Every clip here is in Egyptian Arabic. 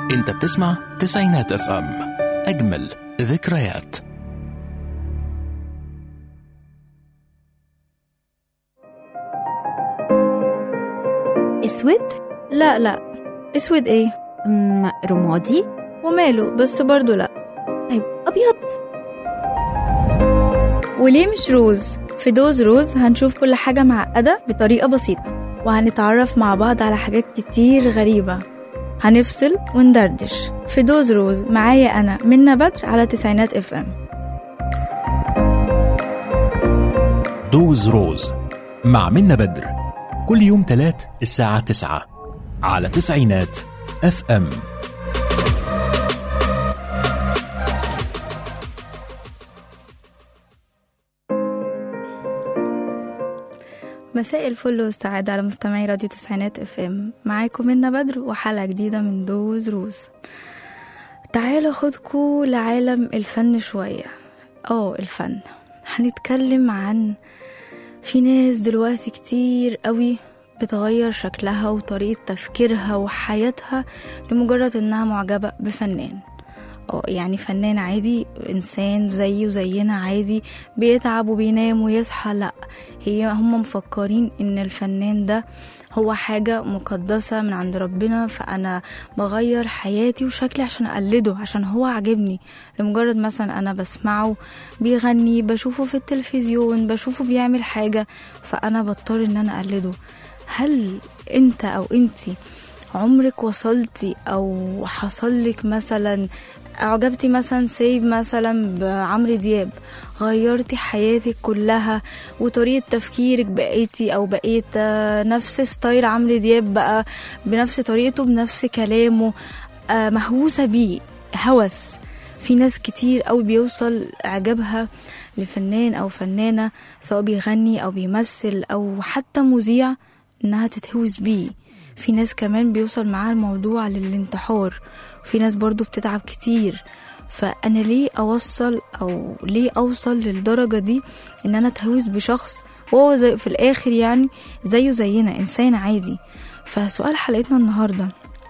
انت بتسمع تسعينات اف ام اجمل ذكريات اسود لا لا اسود ايه أم، رمادي وماله بس برضو لا طيب ابيض وليه مش روز في دوز روز هنشوف كل حاجة معقدة بطريقة بسيطة وهنتعرف مع بعض على حاجات كتير غريبة هنفصل وندردش في دوز روز معايا أنا منى بدر على تسعينات اف ام دوز روز مع منا بدر كل يوم تلات الساعة تسعة على تسعينات اف ام مساء الفل والسعادة على مستمعي راديو تسعينات اف ام معاكم منى بدر وحلقة جديدة من دوز روز تعالوا خدكوا لعالم الفن شوية اه الفن هنتكلم عن في ناس دلوقتي كتير قوي بتغير شكلها وطريقة تفكيرها وحياتها لمجرد انها معجبة بفنان اه يعني فنان عادي انسان زيه وزينا عادي بيتعب وبينام ويصحى لا هي هم مفكرين ان الفنان ده هو حاجة مقدسة من عند ربنا فأنا بغير حياتي وشكلي عشان أقلده عشان هو عاجبني لمجرد مثلا أنا بسمعه بيغني بشوفه في التلفزيون بشوفه بيعمل حاجة فأنا بضطر إن أنا أقلده هل أنت أو أنتي عمرك وصلتي أو حصل لك مثلا أعجبتي مثلا سيب مثلا بعمرو دياب غيرتي حياتك كلها وطريقة تفكيرك بقيتي أو بقيت آه، نفس ستايل عمرو دياب بقى بنفس طريقته بنفس كلامه آه، مهووسة بيه هوس في ناس كتير قوي بيوصل إعجابها لفنان أو فنانة سواء بيغني أو بيمثل أو حتى مذيع إنها تتهوس بيه في ناس كمان بيوصل معاها الموضوع للانتحار في ناس برضو بتتعب كتير فانا ليه اوصل او ليه اوصل للدرجة دي ان انا اتهوس بشخص وهو زي في الاخر يعني زيه زينا انسان عادي فسؤال حلقتنا النهاردة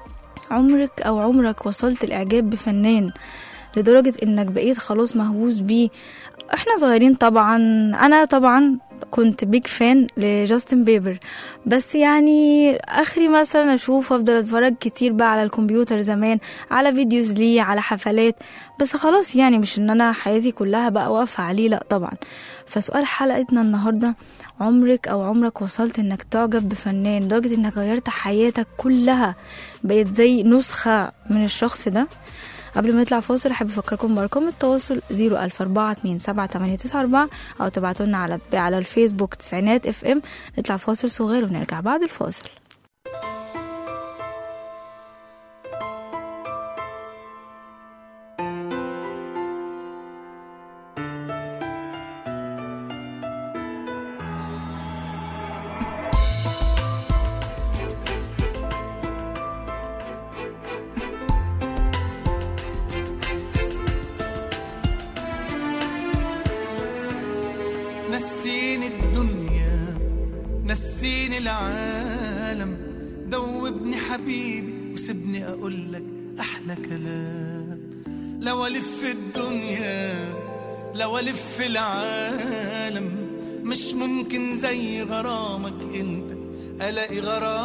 عمرك او عمرك وصلت الاعجاب بفنان لدرجة انك بقيت خلاص مهووس بيه احنا صغيرين طبعا انا طبعا كنت بيج فان لجاستن بيبر بس يعني اخري مثلا اشوف افضل اتفرج كتير بقى على الكمبيوتر زمان على فيديوز ليه على حفلات بس خلاص يعني مش ان انا حياتي كلها بقى واقفة عليه لا طبعا فسؤال حلقتنا النهاردة عمرك او عمرك وصلت انك تعجب بفنان لدرجة انك غيرت حياتك كلها بقيت زي نسخة من الشخص ده قبل ما نطلع فاصل احب افكركم بارقام التواصل 004278994 او تبعتوا لنا على على الفيسبوك تسعينات اف ام نطلع فاصل صغير ونرجع بعد الفاصل نسيني الدنيا نسيني العالم دوبني حبيبي وسيبني اقول لك احلى كلام لو الف الدنيا لو الف العالم مش ممكن زي غرامك انت الاقي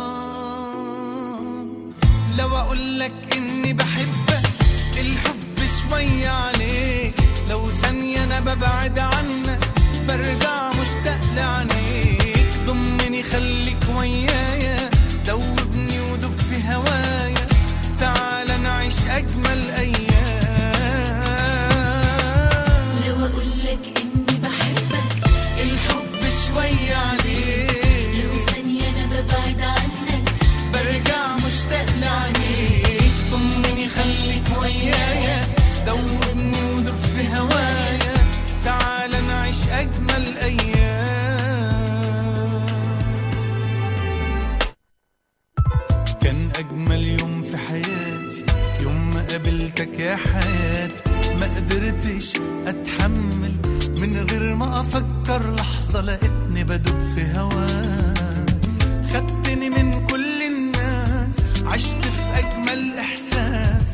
غرام لو اقول لك اني بحبك الحب شوية عليك لو ثانية انا ببعد عنك برجع مشتاق لعينيك ضمني خليك ويايا دوبني ودوب في هوايا تعال نعيش اجمل ايام لو اقولك اني بحبك الحب شوية عليك لو ثانية انا ببعد عنك برجع مشتاق لعينيك ضمني خليك ويايا دوبني ودوب في هوايا تعال نعيش أجمل أيام كان أجمل يوم في حياتي يوم ما قابلتك يا حياتي ما قدرتش أتحمل من غير ما أفكر لحظة لقيتني بدوب في هواك خدتني من كل الناس عشت في أجمل إحساس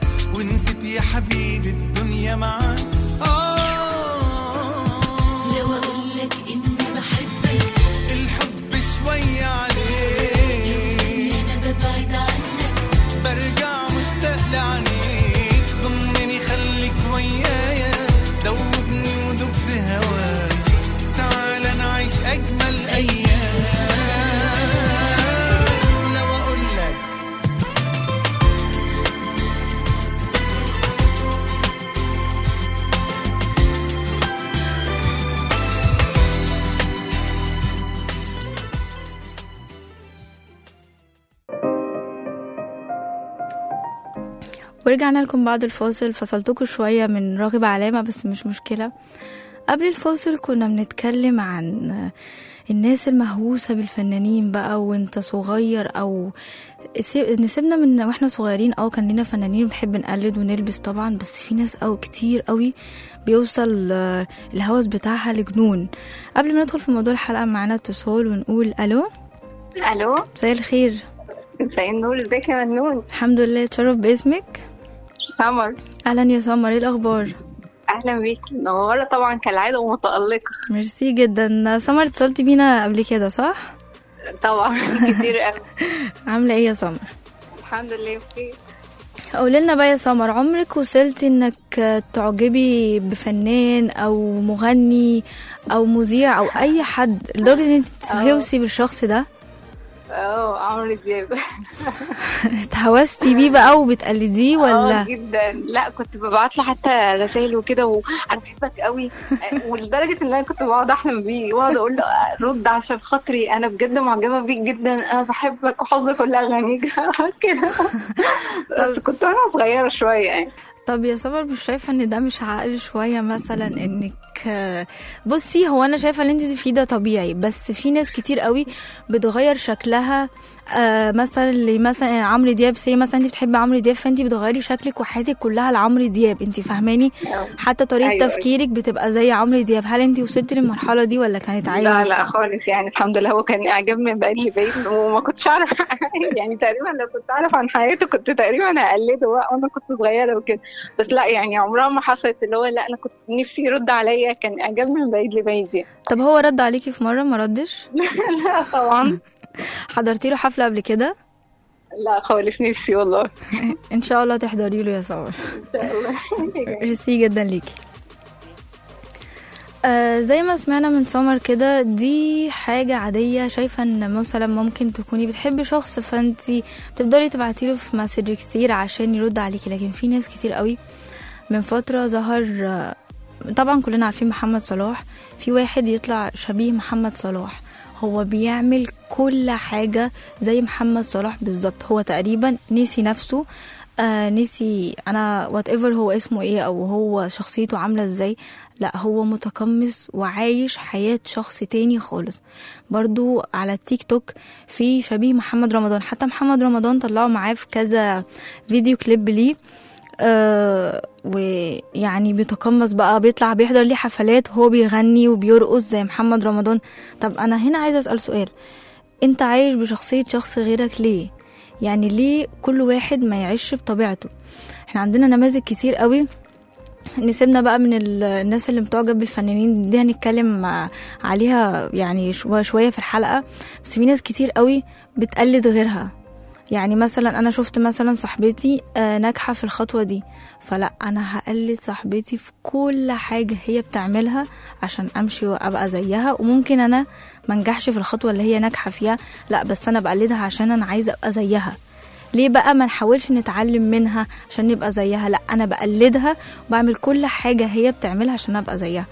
ورجعنا لكم بعد الفاصل فصلتكم شوية من راغب علامة بس مش مشكلة قبل الفاصل كنا بنتكلم عن الناس المهووسة بالفنانين بقى وانت صغير او سي- نسيبنا من واحنا صغيرين اه كان لينا فنانين بنحب نقلد ونلبس طبعا بس في ناس او كتير قوي بيوصل آه، الهوس بتاعها لجنون قبل ما ندخل في موضوع الحلقة معانا اتصال ونقول الو الو مساء الخير مساء النور ازيك يا منون الحمد لله اتشرف باسمك سمر اهلا يا سمر ايه الاخبار اهلا بيكي منوره طبعا كالعاده ومتالقه ميرسي جدا سمر اتصلتي بينا قبل كده صح طبعا كتير قوي عامله ايه يا سمر الحمد لله بخير قولي لنا بقى يا سمر عمرك وصلتي انك تعجبي بفنان او مغني او مذيع او اي حد لدرجه ان انت تهوسي بالشخص ده اه عمرو دياب اتهوستي بيه بقى وبتقلديه اه ولا جدا لا كنت ببعت له حتى رسائل وكده وانا بحبك قوي ولدرجه ان انا كنت بقعد احلم بيه واقعد اقول له رد عشان خاطري انا بجد معجبه بيك جدا انا بحبك وحافظه كل اغانيك كده بس كنت وانا صغيره شويه يعني طب يا سمر مش شايفه ان ده مش عقل شويه مثلا انك بصي هو انا شايفه ان انت فيه ده طبيعي بس في ناس كتير قوي بتغير شكلها آه مثلا اللي مثلا عمرو دياب سي مثلا انت بتحبي عمرو دياب فانت بتغيري شكلك وحياتك كلها لعمرو دياب انت فاهماني حتى طريقه أيوة، أيوة. تفكيرك بتبقى زي عمرو دياب هل انت وصلتي للمرحله دي ولا كانت عادي لا لا خالص يعني الحمد لله هو كان اعجاب من بعيد لبعيد وما كنتش اعرف يعني تقريبا لو كنت اعرف عن حياته كنت تقريبا هقلده بقى وانا كنت صغيره وكده بس لا يعني عمرها ما حصلت اللي هو لا انا كنت نفسي يرد عليا كان اعجاب من بعيد لبعيد يعني طب هو رد عليكي في مره ما ردش لا طبعا حضرتي له حفله قبل كده لا خالص نفسي والله ان شاء الله تحضري له يا سمر ان شاء الله ميرسي جدا ليكي آه زي ما سمعنا من سمر كده دي حاجة عادية شايفة ان مثلا ممكن تكوني بتحبي شخص فانتي تفضلي تبعتيله في مسج كتير عشان يرد عليكي لكن في ناس كتير قوي من فترة ظهر آه، طبعا كلنا عارفين محمد صلاح في واحد يطلع شبيه محمد صلاح هو بيعمل كل حاجة زي محمد صلاح بالظبط هو تقريبا نسي نفسه آه نسي انا وات ايفر هو اسمه ايه او هو شخصيته عامله ازاي لا هو متقمص وعايش حياه شخص تاني خالص برضو على التيك توك في شبيه محمد رمضان حتى محمد رمضان طلعوا معاه في كذا فيديو كليب ليه آه ويعني بيتقمص بقى بيطلع بيحضر ليه حفلات وهو بيغني وبيرقص زي محمد رمضان طب انا هنا عايزه اسال سؤال انت عايش بشخصيه شخص غيرك ليه يعني ليه كل واحد ما يعيش بطبيعته احنا عندنا نماذج كتير قوي نسيبنا بقى من ال- الناس اللي بتعجب بالفنانين دي هنتكلم آه، عليها يعني شو- شوية في الحلقة بس في ناس كتير قوي بتقلد غيرها يعني مثلا انا شفت مثلا صاحبتي آه، ناجحة في الخطوة دي فلا انا هقلد صاحبتي في كل حاجة هي بتعملها عشان امشي وابقى زيها وممكن انا منجحش في الخطوة اللي هي ناجحة فيها لا بس انا بقلدها عشان انا عايزة ابقى زيها ليه بقى ما نحاولش نتعلم منها عشان نبقى زيها لا انا بقلدها وبعمل كل حاجة هي بتعملها عشان ابقى زيها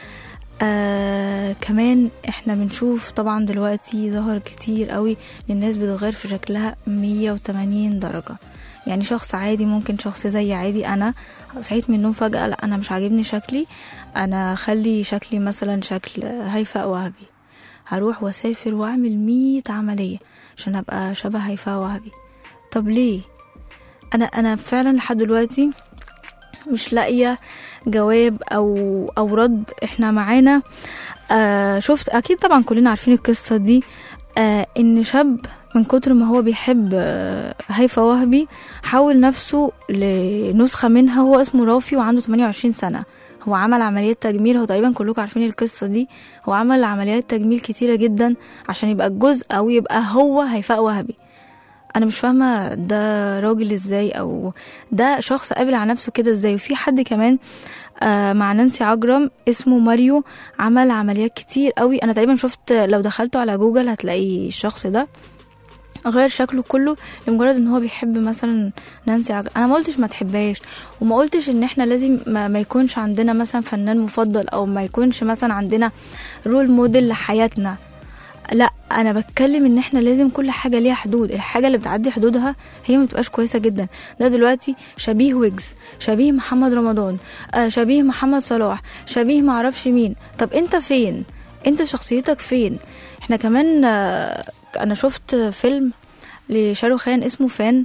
آه كمان احنا بنشوف طبعا دلوقتي ظهر كتير قوي إن الناس بتغير في شكلها 180 درجة يعني شخص عادي ممكن شخص زي عادي انا صحيت من النوم فجأة لا انا مش عاجبني شكلي انا خلي شكلي مثلا شكل هيفاء وهبي هروح واسافر واعمل 100 عملية عشان ابقى شبه هيفاء وهبي طب ليه انا انا فعلا لحد دلوقتي مش لاقيه جواب او او رد احنا معانا آه شفت اكيد طبعا كلنا عارفين القصه دي آه ان شاب من كتر ما هو بيحب آه هيفا وهبي حول نفسه لنسخه منها هو اسمه رافي وعنده 28 سنه هو عمل عمليات تجميل هو تقريبا كلكم عارفين القصه دي هو عمل عمليات تجميل كتيره جدا عشان يبقى الجزء او يبقى هو هيفاء وهبي انا مش فاهمه ده راجل ازاي او ده شخص قابل على نفسه كده ازاي وفي حد كمان آه مع نانسي عجرم اسمه ماريو عمل عمليات كتير قوي انا تقريبا شفت لو دخلته على جوجل هتلاقي الشخص ده غير شكله كله لمجرد ان هو بيحب مثلا نانسي عجرم انا ما قلتش ما تحبهاش وما قلتش ان احنا لازم ما, ما يكونش عندنا مثلا فنان مفضل او ما يكونش مثلا عندنا رول موديل لحياتنا لا انا بتكلم ان احنا لازم كل حاجه ليها حدود الحاجه اللي بتعدي حدودها هي ما بتبقاش كويسه جدا ده دلوقتي شبيه ويجز شبيه محمد رمضان آه شبيه محمد صلاح شبيه معرفش مين طب انت فين انت شخصيتك فين احنا كمان آه انا شفت فيلم لشاروخان اسمه فان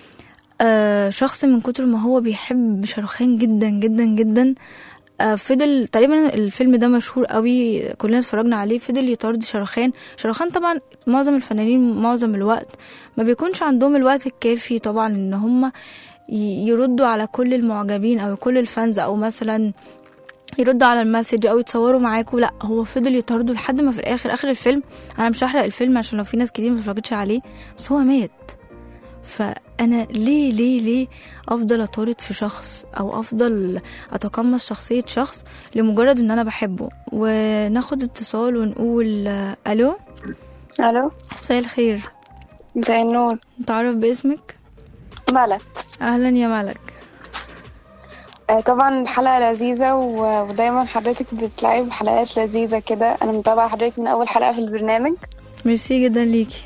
آه شخص من كتر ما هو بيحب شاروخان جدا جدا جدا آه فضل تقريبا الفيلم ده مشهور قوي كلنا اتفرجنا عليه فضل يطارد شاروخان شاروخان طبعا معظم الفنانين معظم الوقت ما بيكونش عندهم الوقت الكافي طبعا ان هم ي- يردوا على كل المعجبين او كل الفانز او مثلا يردوا على المسج او يتصوروا معاكوا لا هو فضل يطارده لحد ما في الاخر اخر الفيلم انا مش هحرق الفيلم عشان لو في ناس كتير ما اتفرجتش عليه بس هو مات فانا ليه ليه ليه افضل اطارد في شخص او افضل اتقمص شخصيه شخص لمجرد ان انا بحبه وناخد اتصال ونقول آه، الو الو مساء الخير مساء النور نتعرف باسمك ملك اهلا يا ملك آه، طبعا الحلقة لذيذة و- ودايما حضرتك بتلاقي بحلقات لذيذة كده أنا متابعة حضرتك من أول حلقة في البرنامج ميرسي جدا ليكي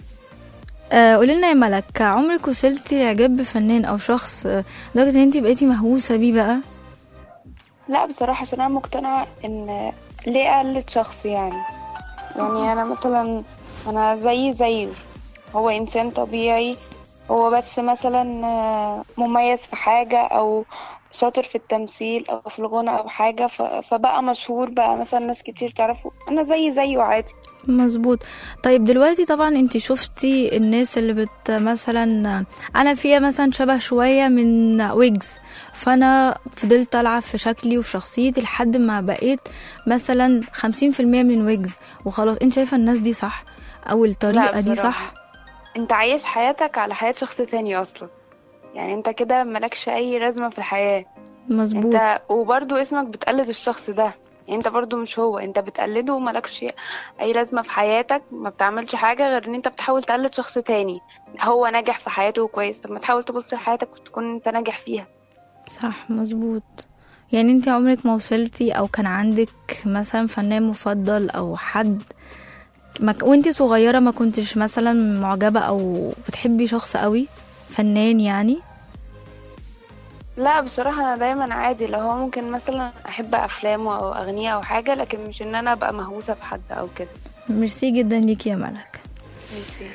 آه قولي لنا يا ملك عمرك وصلتي لاعجاب بفنان او شخص آه، لدرجه ان انتي بقيتي مهووسه بيه بقى لا بصراحة عشان أنا مقتنعة إن ليه أقلد شخص يعني يعني أنا مثلا أنا زي زيه هو إنسان طبيعي هو بس مثلا آه، مميز في حاجة أو شاطر في التمثيل أو في الغنى أو حاجة ف- فبقى مشهور بقى مثلا ناس كتير تعرفه أنا زي زيه عادي مظبوط طيب دلوقتي طبعا انت شفتي الناس اللي بت مثلا انا فيها مثلا شبه شويه من ويجز فانا فضلت العب في شكلي وفي شخصيتي لحد ما بقيت مثلا خمسين في المية من ويجز وخلاص انت شايفه الناس دي صح او الطريقه دي بصراحة. صح انت عايش حياتك على حياة شخص تاني اصلا يعني انت كده ملكش اي لازمة في الحياة مظبوط انت وبرضو اسمك بتقلد الشخص ده يعني انت برضو مش هو انت بتقلده وملكش اي لازمة في حياتك ما بتعملش حاجة غير ان انت بتحاول تقلد شخص تاني هو ناجح في حياته كويس طب ما تحاول تبص لحياتك وتكون انت ناجح فيها صح مظبوط يعني انت عمرك ما وصلتي او كان عندك مثلا فنان مفضل او حد ما ك... وانت صغيرة ما كنتش مثلا معجبة او بتحبي شخص قوي فنان يعني لا بصراحة انا دايما عادي لو هو ممكن مثلا احب افلامه او اغنية او حاجة لكن مش ان انا ابقى مهووسة بحد او كده ميرسي جدا ليكي يا ملك ميرسي.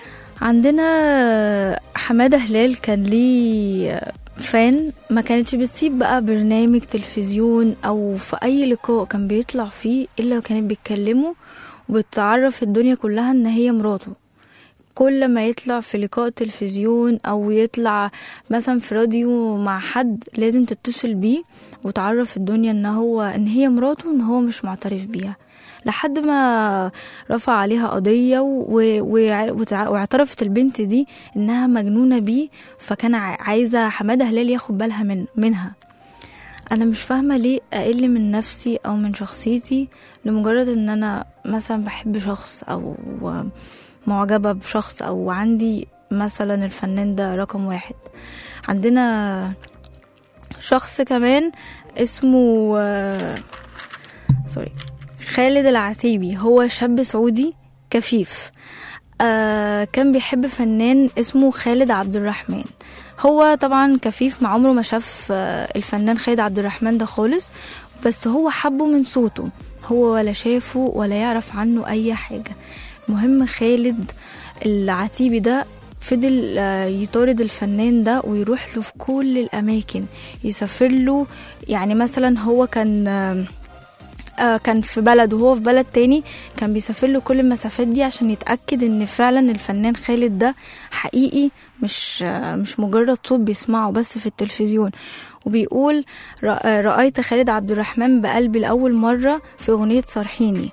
عندنا حمادة هلال كان ليه فان ما كانتش بتسيب بقى برنامج تلفزيون او في اي لقاء كان بيطلع فيه الا كانت بيتكلمه وبتعرف الدنيا كلها ان هي مراته كل ما يطلع في لقاء تلفزيون او يطلع مثلا في راديو مع حد لازم تتصل بيه وتعرف الدنيا ان هو ان هي مراته ان هو مش معترف بيها لحد ما رفع عليها قضية و- وع- وتع- واعترفت البنت دي انها مجنونة بيه فكان ع- عايزة حمادة هلال ياخد بالها من منها انا مش فاهمة ليه اقل من نفسي او من شخصيتي لمجرد ان انا مثلا بحب شخص او معجبة بشخص او عندي مثلا الفنان ده رقم واحد عندنا شخص كمان اسمه آه، سوري خالد العتيبي هو شاب سعودي كفيف آه كان بيحب فنان اسمه خالد عبد الرحمن هو طبعا كفيف ما عمره ما شاف آه الفنان خالد عبد الرحمن ده خالص بس هو حبه من صوته هو ولا شافه ولا يعرف عنه اي حاجة مهم خالد العتيبي ده فضل آه، يطارد الفنان ده ويروح له في كل الاماكن يسافر له يعني مثلا هو كان آه، آه، كان في بلد وهو في بلد تاني كان بيسافر له كل المسافات دي عشان يتأكد ان فعلا الفنان خالد ده حقيقي مش آه، مش مجرد صوت بيسمعه بس في التلفزيون وبيقول رأ- آه، رأيت خالد عبد الرحمن بقلبي لأول مرة في أغنية صرحيني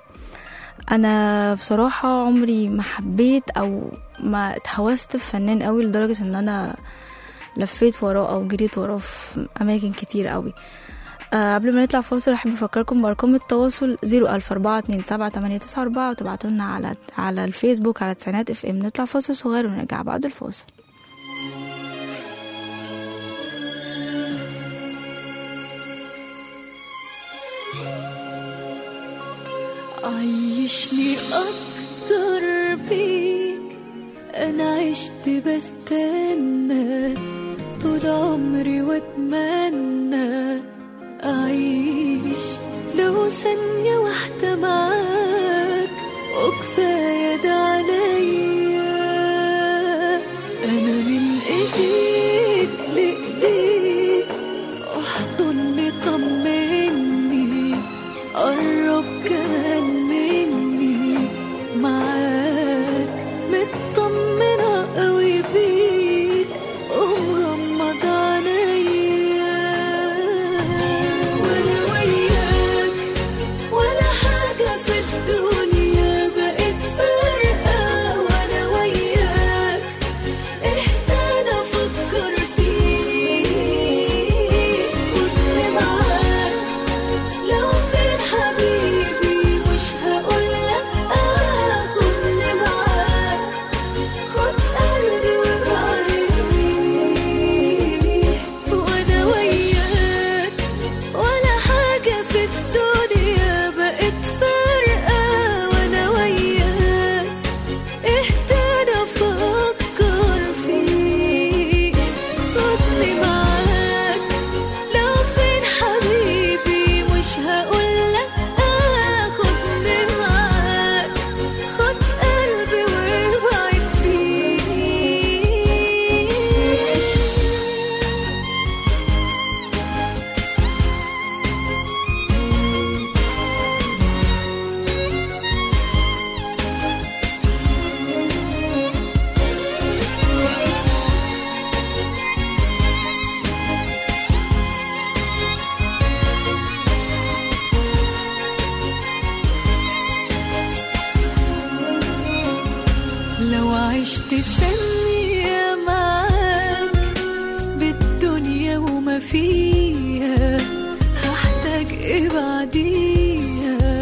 أنا بصراحة عمري ما حبيت أو ما اتهوست في فنان قوي لدرجة ان أنا لفيت وراه أو جريت وراه في أماكن كتير قوي آه قبل ما نطلع فاصل احب افكركم بارقام التواصل 004278994 وتبعتوا لنا على على الفيسبوك على تسعينات اف ام نطلع فاصل صغير ونرجع بعد الفاصل عيشني أكتر بيك انا عشت بستنى طول عمري واتمنى اعيش لو ثانية واحدة معاك وكفاية ده عليا انا من ايديك لايديك احضني طمني قرب كمان مني معاك مطمنة قوي بيك ومغمض عينيا وانا وياك ولا حاجة في الدنيا بقت فارقة وانا وياك اهدى افكر فيك خدني معاك لو فين حبيبي مش هقول لأ خدني معاك خد قلبي وابعدني وانا وياك ولا حاجة في الدنيا بقت فارقة وانا وياك اهدى افكر فيك خدني معاك لو فين حبيبي مش هقول لأ خدني معاك خد قلبي وابعد بيه لو عشت ثانية معاك بالدنيا وما فيها هحتاج ايه بعديها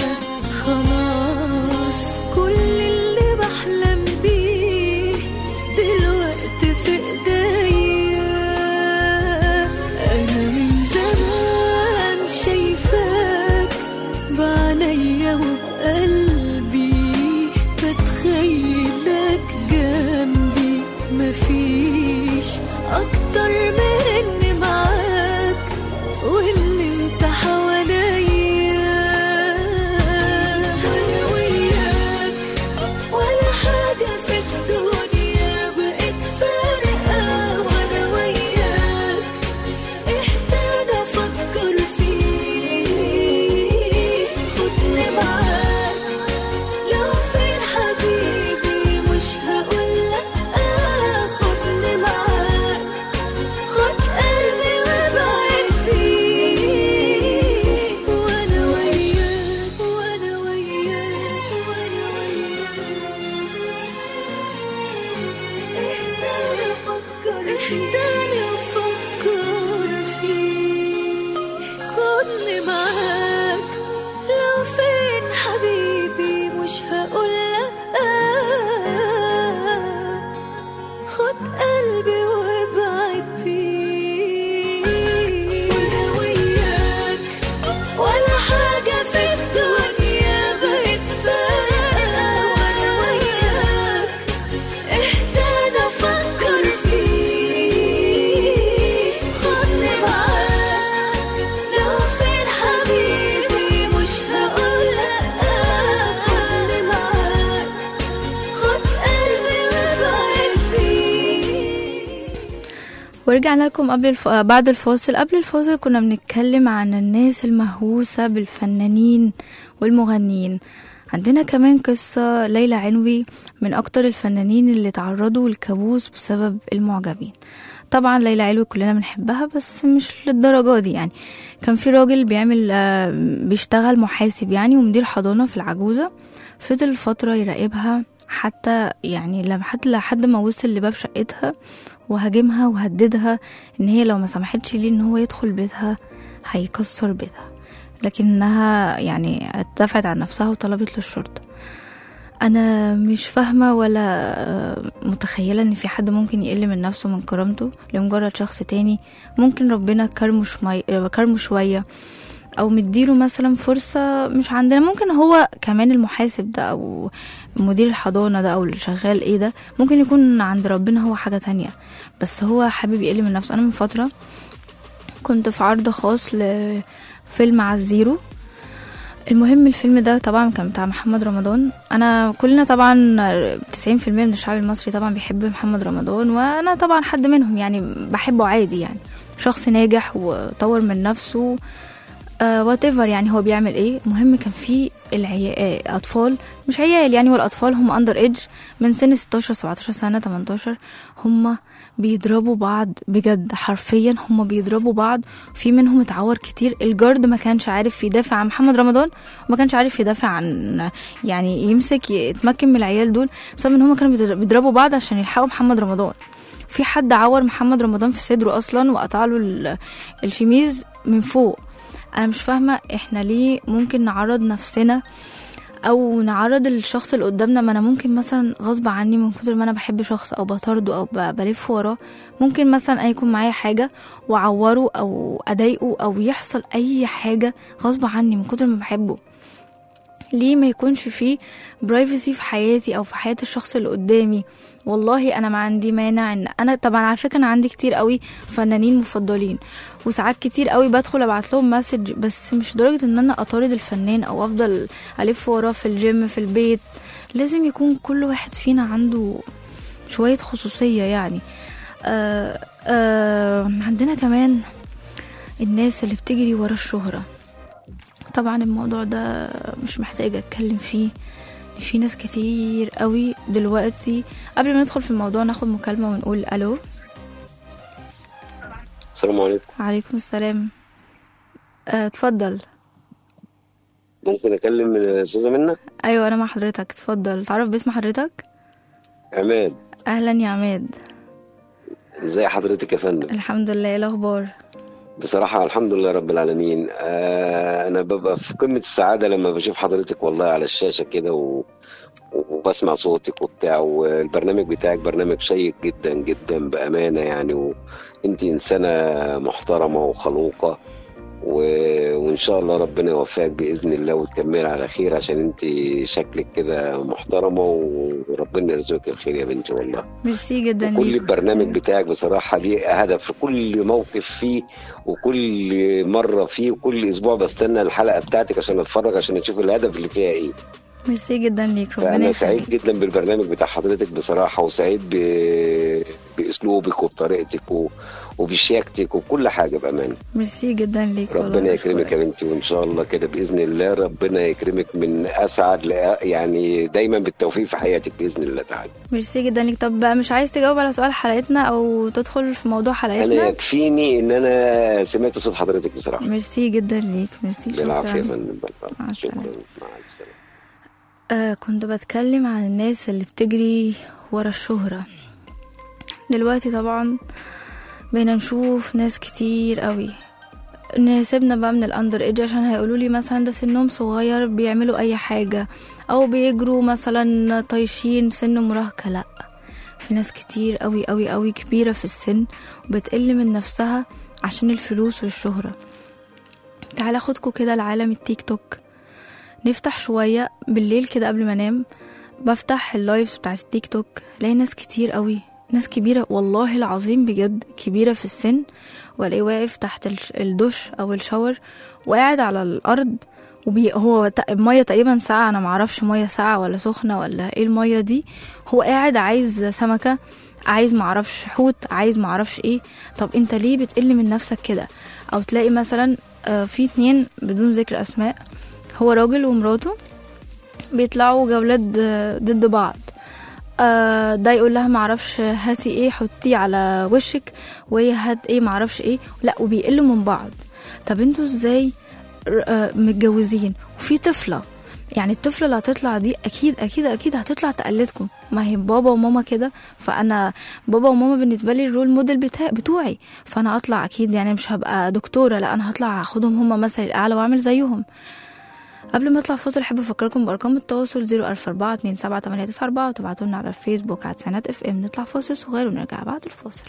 خلاص كل اللي بحلم بيه دلوقتي في ايديا انا من زمان شايفاك بعينيا وبقلبي بتخيلك جنبي مفيش اكتر من اني معاك وان انت حواليا وانا وياك ولا حاجة في الدنيا بقت فارقة وانا وياك اهدى افكر فيك خدني معاك لو فين حبيبي مش هقول لأ خدني معاك خد قلبي وابعد بيه وانا وياك وانا وياك وانا وياك اهداني افكر فيك خدني معاك لو فين حبيبي مش هقول لأ خد قلبي وابعد بيه وانا وياك ولا حاجة في الدنيا بقت فارقة وانا وياك اهدى افكر فيك خدني معاك لو فين حبيبي مش هقول لأ خدني معاك خد قلبي وابعد بيه ورجعنا لكم قبل الف... بعد الفاصل قبل الفاصل كنا بنتكلم عن الناس المهووسة بالفنانين والمغنيين عندنا كمان قصة ليلى عنوي من أكتر الفنانين اللي تعرضوا للكابوس بسبب المعجبين طبعا ليلى علوي كلنا بنحبها بس مش للدرجة دي يعني كان في راجل بيعمل آه، بيشتغل محاسب يعني ومدير حضانة في العجوزة فضل فترة يراقبها حتى يعني لما حتى لحد ما وصل لباب شقتها وهاجمها وهددها ان هي لو ما سمحتش ليه ان هو يدخل بيتها هيكسر بيتها لكنها يعني دفعت عن نفسها وطلبت للشرطة انا مش فاهمة ولا آه، متخيلة ان في حد ممكن يقل من نفسه من كرامته لمجرد شخص تاني ممكن ربنا كرمه شمي... كرمه شوية او مديله مثلا فرصة مش عندنا ممكن هو كمان المحاسب ده او مدير الحضانة ده او اللي شغال ايه ده ممكن يكون عند ربنا هو حاجة تانية بس هو حابب يقل من نفسه انا من فترة كنت في عرض خاص لفيلم على الزيرو المهم الفيلم ده طبعا كان بتاع محمد رمضان انا كلنا طبعا 90% من الشعب المصري طبعا بيحب محمد رمضان وانا طبعا حد منهم يعني بحبه عادي يعني شخص ناجح وطور من نفسه وات ايفر يعني هو بيعمل ايه المهم كان في العيال اطفال مش عيال يعني والاطفال هم اندر ايدج من سن 16 17 سنه 18 هم بيضربوا بعض بجد حرفيا هم بيضربوا بعض في منهم اتعور كتير الجارد ما كانش عارف يدافع عن محمد رمضان وما كانش عارف يدافع عن يعني يمسك يتمكن من العيال دول بسبب ان هم كانوا بيضربوا بعض عشان يلحقوا محمد رمضان في حد عور محمد رمضان في صدره اصلا وقطع له ال- الشميز من فوق انا مش فاهمه احنا ليه ممكن نعرض نفسنا او نعرض الشخص اللي قدامنا ما انا ممكن مثلا غصب عني من كتر ما انا بحب شخص او بطارده او ب- بلف وراه ممكن مثلا يكون معايا حاجه واعوره او اضايقه او يحصل اي حاجه غصب عني من كتر ما بحبه ليه ما يكونش فيه برايفسي في حياتي او في حياة الشخص اللي قدامي والله انا ما عندي مانع ان انا طبعا على فكره انا عندي كتير قوي فنانين مفضلين وساعات كتير قوي بدخل ابعت لهم مسج بس مش درجه ان انا اطارد الفنان او افضل الف وراه في الجيم في البيت لازم يكون كل واحد فينا عنده شويه خصوصيه يعني آه آه عندنا كمان الناس اللي بتجري ورا الشهره طبعا الموضوع ده مش محتاجة اتكلم فيه في ناس كتير قوي دلوقتي قبل ما ندخل في الموضوع ناخد مكالمة ونقول الو السلام عليكم عليكم السلام آه، اتفضل ممكن اكلم الاستاذه منى ايوه انا مع حضرتك اتفضل تعرف باسم حضرتك عماد اهلا يا عماد ازي حضرتك يا فندم الحمد لله ايه الاخبار بصراحه الحمد لله رب العالمين آه انا ببقى في قمه السعاده لما بشوف حضرتك والله على الشاشه كده و... وبسمع صوتك وبتاع والبرنامج بتاعك برنامج شيق جدا جدا بامانه يعني وانت انسانه محترمه وخلوقه و... وان شاء الله ربنا يوفقك باذن الله وتكمل على خير عشان انت شكلك كده محترمه وربنا يرزقك الخير يا بنتي والله ميرسي جدا كل ليك البرنامج بتاعك بصراحة ليه هدف في كل موقف فيه وكل مرة فيه وكل أسبوع بستنى الحلقة بتاعتك عشان أتفرج عشان أشوف الهدف اللي فيها إيه ميرسي جدا ليك ربنا فأنا سعيد يخليك جدا بالبرنامج بتاع حضرتك بصراحة وسعيد ب... بأسلوبك وبطريقتك و... وبشياكتك وكل حاجة بأمانة ميرسي جدا ليك والله ربنا يكرمك بشكرك. يا بنتي وإن شاء الله كده بإذن الله ربنا يكرمك من أسعد لأ... يعني دايما بالتوفيق في حياتك بإذن الله تعالى ميرسي جدا ليك طب بقى مش عايز تجاوب على سؤال حلقتنا او تدخل في موضوع أنا حلقتنا يكفيني إن أنا سمعت صوت حضرتك بصراحة ميرسي جدا ليك ميرسي بالعافية يا شكرا فندم مع شكرا السلامة. مع السلامة آه كنت بتكلم عن الناس اللي بتجري ورا الشهرة دلوقتي طبعا بقينا نشوف ناس كتير قوي نسيبنا بقى من الاندر ايدج عشان هيقولوا لي مثلا ده سنهم صغير بيعملوا اي حاجة او بيجروا مثلا طايشين سن مراهقة لا في ناس كتير قوي قوي قوي كبيرة في السن وبتقل من نفسها عشان الفلوس والشهرة تعالى اخدكوا كده لعالم التيك توك نفتح شوية بالليل كده قبل ما انام بفتح اللايفز بتاعت التيك توك الاقي ناس كتير قوي ناس كبيرة والله العظيم بجد كبيرة في السن والاقيه واقف تحت الش- الدش او الشاور وقاعد على الارض وبي هو ت- المية تقريبا ساقعة انا معرفش مية ساقعة ولا سخنة ولا ايه المية دي هو قاعد عايز سمكة عايز معرفش حوت عايز معرفش ايه طب انت ليه بتقل من نفسك كده او تلاقي مثلا آه، في اتنين بدون ذكر اسماء هو راجل ومراته بيطلعوا جولات د- ضد بعض آه، ده يقول لها معرفش هاتي ايه حطيه على وشك وهي هات ايه معرفش ايه لا وبيقلوا من بعض طب انتوا ازاي ر- آه، متجوزين وفي طفله يعني الطفله اللي هتطلع دي اكيد اكيد اكيد هتطلع تقلدكم ما هي بابا وماما كده فانا بابا وماما بالنسبه لي الرول موديل بتاع بتوعي فانا اطلع اكيد يعني مش هبقى دكتوره لا انا هطلع اخدهم هما مثل الاعلى واعمل زيهم قبل ما اطلع فاصل احب افكركم بارقام التواصل 044 وتبعتوا لنا على الفيسبوك على سنات اف ام نطلع فاصل صغير ونرجع بعد الفاصل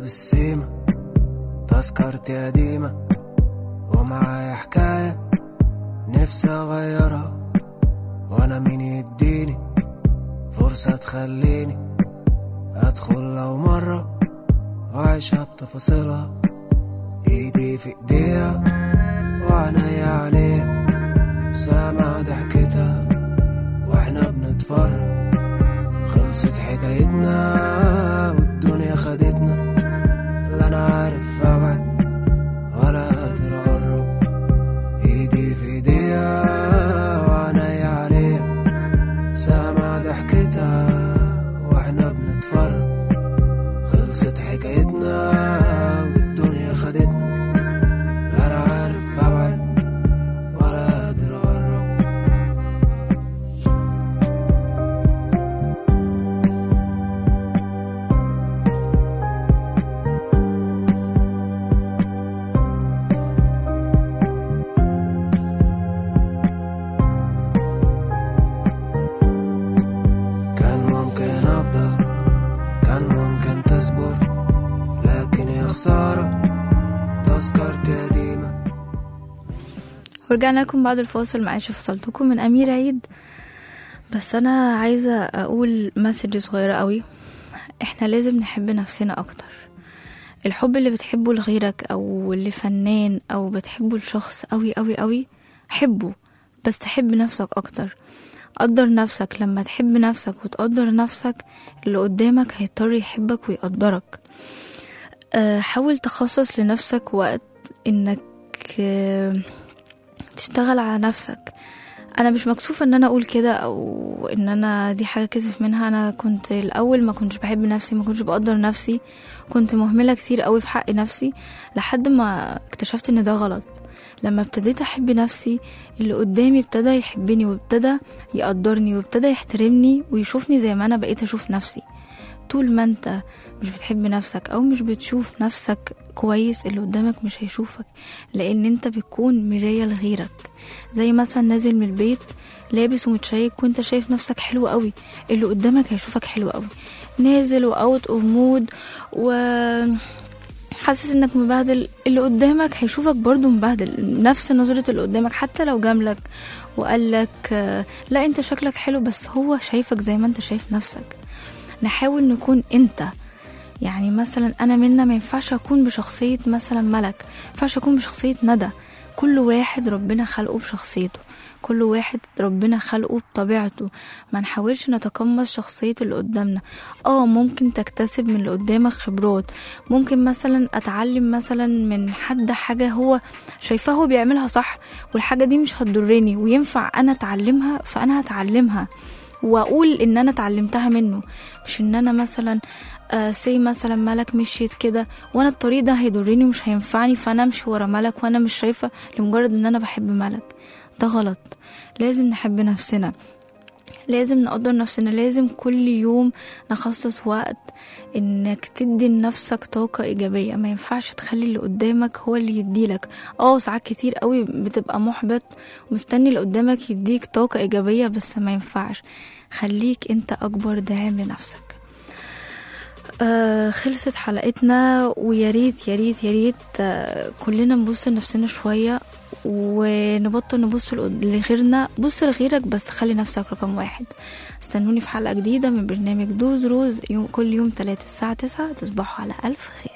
بالسيمة تذكرتي قديمة ومعايا حكاية نفسي أغيرها وأنا مين يديني فرصة تخليني أدخل لو مرة وأعيشها بتفاصيلها إيدي في إيديها وعينيا عليها سامع ضحكتها وإحنا بنتفرج خلصت حكايتنا والدنيا خدتنا لا أنا عارف أبعد ولا قادر أقرب إيدي في إيديها وعينيا عليها سامع ضحكتها وإحنا بنتفرج خلصت حكايتنا والدنيا خدتنا لا أنا عارف أبعد ولا قادر أقرب كان ممكن أفضل كان ممكن تصبر لكن يا خسارة تذكرتي قديمة ورجعنا لكم بعد الفاصل معلش فصلتكم من أمير عيد بس أنا عايزة أقول مسج صغيرة قوي إحنا لازم نحب نفسنا أكتر الحب اللي بتحبه لغيرك أو اللي فنان أو بتحبه لشخص قوي قوي قوي حبه بس تحب نفسك أكتر قدر نفسك لما تحب نفسك وتقدر نفسك اللي قدامك هيضطر يحبك ويقدرك آه، حاول تخصص لنفسك وقت انك آه، تشتغل على نفسك انا مش مكسوفه ان انا اقول كده او ان انا دي حاجه كسف منها انا كنت الاول ما كنتش بحب نفسي ما كنتش بقدر نفسي كنت مهمله كتير قوي في حق نفسي لحد ما اكتشفت ان ده غلط لما ابتديت احب نفسي اللي قدامي ابتدى يحبني وابتدى يقدرني وابتدى يحترمني ويشوفني زي ما انا بقيت اشوف نفسي طول ما انت مش بتحب نفسك او مش بتشوف نفسك كويس اللي قدامك مش هيشوفك لان انت بتكون مراية لغيرك زي مثلا نازل من البيت لابس ومتشيك وانت شايف نفسك حلو قوي اللي قدامك هيشوفك حلو قوي نازل واوت اوف مود و حاسس انك مبهدل اللي قدامك هيشوفك برضو مبهدل نفس نظرة اللي قدامك حتى لو جاملك وقالك آه، لا انت شكلك حلو بس هو شايفك زي ما انت شايف نفسك نحاول نكون انت يعني مثلا انا منا ما ينفعش اكون بشخصية مثلا ملك ما ينفعش اكون بشخصية ندى كل واحد ربنا خلقه بشخصيته كل واحد ربنا خلقه بطبيعته ما نحاولش نتقمص شخصية اللي قدامنا اه ممكن تكتسب من اللي قدامك خبرات ممكن مثلا اتعلم مثلا من حد حاجة هو شايفاه هو بيعملها صح والحاجة دي مش هتضرني وينفع انا اتعلمها فانا هتعلمها واقول ان انا اتعلمتها منه مش ان انا مثلا آه سي مثلا ملك مشيت كده وانا الطريق ده هيضرني ومش هينفعني فانا امشي ورا ملك وانا مش شايفه لمجرد ان انا بحب ملك ده غلط لازم نحب نفسنا لازم نقدر نفسنا لازم كل يوم نخصص وقت انك تدي لنفسك طاقة ايجابية ما ينفعش تخلي اللي قدامك هو اللي يديلك اه ساعات كتير قوي بتبقى محبط ومستني اللي قدامك يديك طاقة ايجابية بس ما ينفعش خليك انت اكبر داعم لنفسك آه خلصت حلقتنا ويا ريت يا ريت يا ريت آه كلنا نبص لنفسنا شويه ونبطل نبص لقد- لغيرنا بص لغيرك بس خلي نفسك رقم واحد استنوني في حلقه جديده من برنامج دوز روز يوم كل يوم تلاتة الساعه تسعة تصبحوا على الف خير